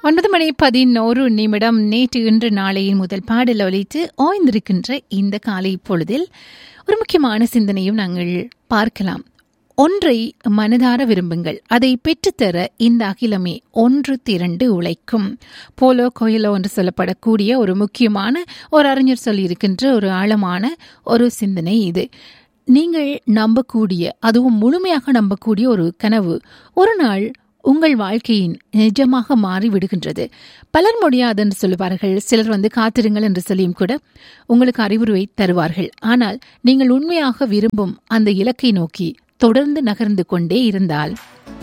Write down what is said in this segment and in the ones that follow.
ஒன்பது மணி பதினோரு நிமிடம் நேற்று இன்று நாளையின் முதல் பாடல் ஒலித்து ஓய்ந்திருக்கின்ற இந்த காலை பொழுதில் ஒரு முக்கியமான சிந்தனையும் நாங்கள் பார்க்கலாம் ஒன்றை மனதார விரும்புங்கள் அதை பெற்றுத்தர இந்த அகிலமே ஒன்று திரண்டு உழைக்கும் போலோ கோயிலோ என்று சொல்லப்படக்கூடிய ஒரு முக்கியமான ஒரு அறிஞர் சொல்லியிருக்கின்ற ஒரு ஆழமான ஒரு சிந்தனை இது நீங்கள் நம்பக்கூடிய அதுவும் முழுமையாக நம்பக்கூடிய ஒரு கனவு ஒரு நாள் உங்கள் வாழ்க்கையின் நிஜமாக மாறி விடுகின்றது பலர் முடியாது என்று சொல்லுவார்கள் சிலர் வந்து காத்திருங்கள் என்று சொல்லியும் கூட உங்களுக்கு அறிவுரை தருவார்கள் ஆனால் நீங்கள் உண்மையாக விரும்பும் அந்த இலக்கை நோக்கி தொடர்ந்து நகர்ந்து கொண்டே இருந்தால்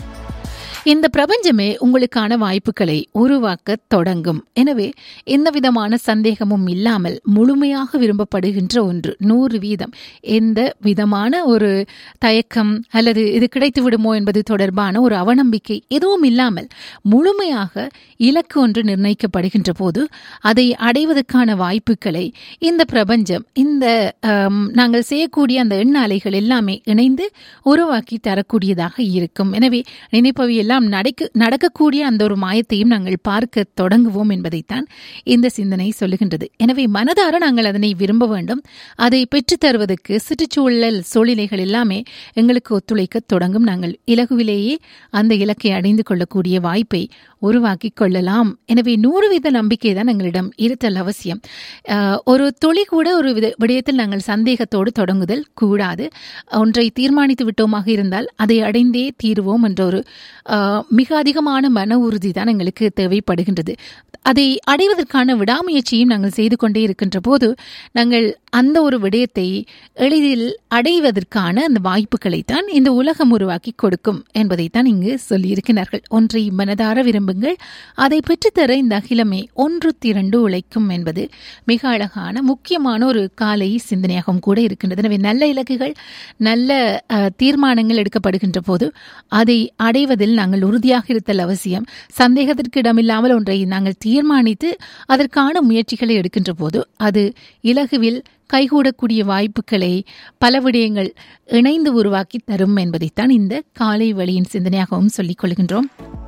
இந்த பிரபஞ்சமே உங்களுக்கான வாய்ப்புகளை உருவாக்க தொடங்கும் எனவே எந்த விதமான சந்தேகமும் இல்லாமல் முழுமையாக விரும்பப்படுகின்ற ஒன்று நூறு வீதம் எந்த விதமான ஒரு தயக்கம் அல்லது இது கிடைத்து விடுமோ என்பது தொடர்பான ஒரு அவநம்பிக்கை எதுவும் இல்லாமல் முழுமையாக இலக்கு ஒன்று நிர்ணயிக்கப்படுகின்ற போது அதை அடைவதற்கான வாய்ப்புகளை இந்த பிரபஞ்சம் இந்த நாங்கள் செய்யக்கூடிய அந்த எண்ண அலைகள் எல்லாமே இணைந்து உருவாக்கி தரக்கூடியதாக இருக்கும் எனவே நினைப்பவை எல்லாம் நடக்க நடக்கக்கூடிய அந்த ஒரு மாயத்தையும் நாங்கள் பார்க்க தொடங்குவோம் என்பதைத்தான் இந்த சிந்தனை சொல்லுகின்றது எனவே மனதார நாங்கள் அதனை விரும்ப வேண்டும் அதை பெற்றுத் தருவதற்கு சுற்றுச்சூழல் சூழ்நிலைகள் எல்லாமே எங்களுக்கு ஒத்துழைக்க தொடங்கும் நாங்கள் இலகுவிலேயே அந்த இலக்கை அடைந்து கொள்ளக்கூடிய வாய்ப்பை உருவாக்கி கொள்ளலாம் எனவே நூறு வீத நம்பிக்கை தான் எங்களிடம் இருத்தல் அவசியம் ஒரு துளி கூட ஒரு விடயத்தில் நாங்கள் சந்தேகத்தோடு தொடங்குதல் கூடாது ஒன்றை தீர்மானித்து விட்டோமாக இருந்தால் அதை அடைந்தே தீருவோம் என்ற ஒரு மிக அதிகமான மன உறுதி தான் எங்களுக்கு தேவைப்படுகின்றது அதை அடைவதற்கான விடாமுயற்சியும் நாங்கள் செய்து கொண்டே இருக்கின்ற போது நாங்கள் அந்த ஒரு விடயத்தை எளிதில் அடைவதற்கான அந்த வாய்ப்புகளைத்தான் இந்த உலகம் உருவாக்கி கொடுக்கும் என்பதைத்தான் இங்கு சொல்லியிருக்கிறார்கள் ஒன்றை மனதார விரும்புங்கள் அதை பெற்றுத்தர இந்த அகிலமே ஒன்று திரண்டு உழைக்கும் என்பது மிக அழகான முக்கியமான ஒரு காலை சிந்தனையாகவும் கூட இருக்கின்றது எனவே நல்ல இலக்குகள் நல்ல தீர்மானங்கள் எடுக்கப்படுகின்ற போது அதை அடைவதில் நாங்கள் உறுதியாக இருத்தல் அவசியம் சந்தேகத்திற்கு இடமில்லாமல் ஒன்றை நாங்கள் தீர்மானித்து அதற்கான முயற்சிகளை எடுக்கின்ற போது அது இலகுவில் கைகூடக்கூடிய வாய்ப்புகளை பல விடயங்கள் இணைந்து உருவாக்கி தரும் என்பதைத்தான் இந்த காலை வழியின் சிந்தனையாகவும் சொல்லிக் கொள்கின்றோம்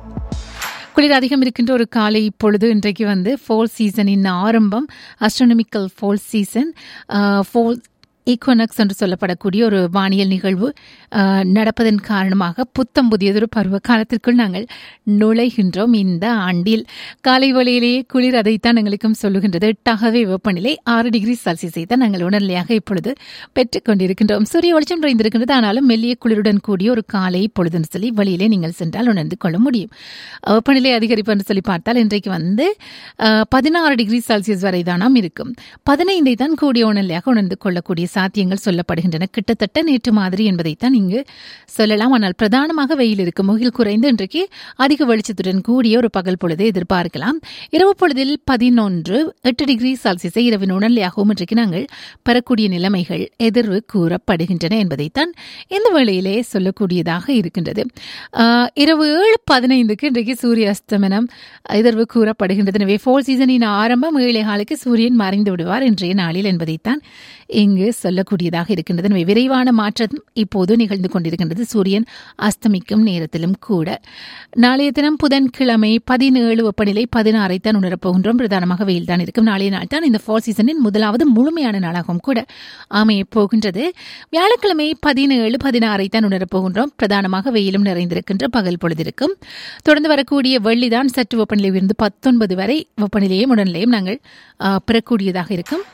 குளிர் அதிகம் இருக்கின்ற ஒரு காலை இப்பொழுது இன்றைக்கு வந்து ஃபோல் சீசனின் ஆரம்பம் அஸ்ட்ரானமிக்கல் ஃபோல் சீசன் ஃபோல் ஈக்வனக்ஸ் என்று சொல்லப்படக்கூடிய ஒரு வானியல் நிகழ்வு நடப்பதன் காரணமாக புத்தம் புதியதொரு பருவ காலத்திற்குள் நாங்கள் நுழைகின்றோம் இந்த ஆண்டில் காலை வழியிலேயே குளிர் அதைத்தான் எங்களுக்கும் சொல்லுகின்றது எட்டாகவே வெப்பநிலை ஆறு டிகிரி செல்சியஸை தான் நாங்கள் உணர்நிலையாக இப்பொழுது பெற்றுக் கொண்டிருக்கின்றோம் சூரிய வெளிச்சம் நிறைந்திருக்கின்றது ஆனாலும் மெல்லிய குளிருடன் கூடிய ஒரு காலை பொழுதுன்னு சொல்லி வழியிலே நீங்கள் சென்றால் உணர்ந்து கொள்ள முடியும் வெப்பநிலை அதிகரிப்பு என்று சொல்லி பார்த்தால் இன்றைக்கு வந்து பதினாறு டிகிரி செல்சியஸ் வரை தானாம் இருக்கும் பதினைந்தை தான் கூடிய உணர்நிலையாக உணர்ந்து கொள்ளக்கூடிய சாத்தியங்கள் சொல்லப்படுகின்றன கிட்டத்தட்ட நேற்று மாதிரி என்பதைத்தான் இங்கு சொல்லலாம் ஆனால் பிரதானமாக வெயில் இருக்கும் முகில் குறைந்து இன்றைக்கு அதிக வெளிச்சத்துடன் கூடிய ஒரு பகல் பொழுதை எதிர்பார்க்கலாம் இரவு பொழுதில் பதினொன்று எட்டு டிகிரி செல்சியஸை இரவின் உணர்நிலையாகவும் இன்றைக்கு நாங்கள் பெறக்கூடிய நிலைமைகள் எதிர்வு கூறப்படுகின்றன என்பதைத்தான் இந்த வேளையிலே சொல்லக்கூடியதாக இருக்கின்றது இரவு ஏழு பதினைந்துக்கு இன்றைக்கு சூரிய அஸ்தமனம் எதிர்வு கூறப்படுகின்றது எனவே ஃபோர் சீசனின் ஆரம்பம் ஏழை காலுக்கு சூரியன் மறைந்து விடுவார் இன்றைய நாளில் என்பதைத்தான் இங்கு சொல்லக்கூடியதாக இருக்கின்றது எனவே விரைவான மாற்றம் இப்போது நிகழ்ந்து கொண்டிருக்கின்றது சூரியன் அஸ்தமிக்கும் நேரத்திலும் கூட நாளைய தினம் புதன்கிழமை பதினேழு வெப்பநிலை பதினாறை தான் உணரப்போகின்றோம் பிரதானமாக வெயில் தான் இருக்கும் நாளைய நாள் தான் இந்த ஃபால் சீசனின் முதலாவது முழுமையான நாளாகவும் கூட அமைய போகின்றது வியாழக்கிழமை பதினேழு பதினாறை தான் உணரப்போகின்றோம் பிரதானமாக வெயிலும் நிறைந்திருக்கின்ற பகல் பொழுதிருக்கும் தொடர்ந்து வரக்கூடிய வெள்ளிதான் சற்று வெப்பநிலை உயர்ந்து பத்தொன்பது வரை வெப்பநிலையும் உடல்நிலையும் நாங்கள் பெறக்கூடியதாக இருக்கும்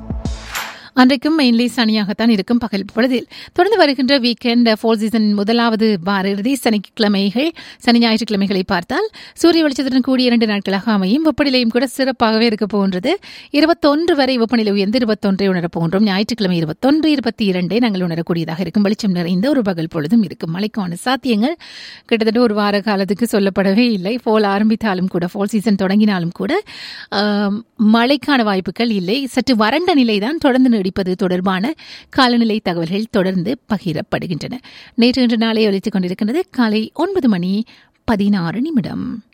அன்றைக்கும் மெயின்லி சனியாகத்தான் இருக்கும் பகல் பொழுதில் தொடர்ந்து வருகின்ற வீக்கெண்ட் ஃபோர் சீசன் முதலாவது வார இறுதி சனிக்கிழமைகள் சனி ஞாயிற்றுக்கிழமைகளை பார்த்தால் சூரிய வெளிச்சத்துடன் கூடிய இரண்டு நாட்களாக அமையும் வெப்பநிலையும் கூட சிறப்பாகவே இருக்க போகின்றது இருபத்தொன்று வரை வெப்பநிலை உயர்ந்து இருபத்தொன்றை உணரப் போகின்றோம் ஞாயிற்றுக்கிழமை இருபத்தொன்று இருபத்தி இரண்டை நாங்கள் உணரக்கூடியதாக இருக்கும் வெளிச்சம் நிறைந்த ஒரு பகல் பொழுதும் இருக்கும் மழைக்கான சாத்தியங்கள் கிட்டத்தட்ட ஒரு வார காலத்துக்கு சொல்லப்படவே இல்லை ஃபோல் ஆரம்பித்தாலும் கூட ஃபோல் சீசன் தொடங்கினாலும் கூட மழைக்கான வாய்ப்புகள் இல்லை சற்று வறண்ட நிலைதான் தொடர்ந்து நீடிப்பது தொடர்பான காலநிலை தகவல்கள் தொடர்ந்து பகிரப்படுகின்றன நேற்று இன்று நாளை ஒழித்துக் கொண்டிருக்கின்றது காலை ஒன்பது மணி பதினாறு நிமிடம்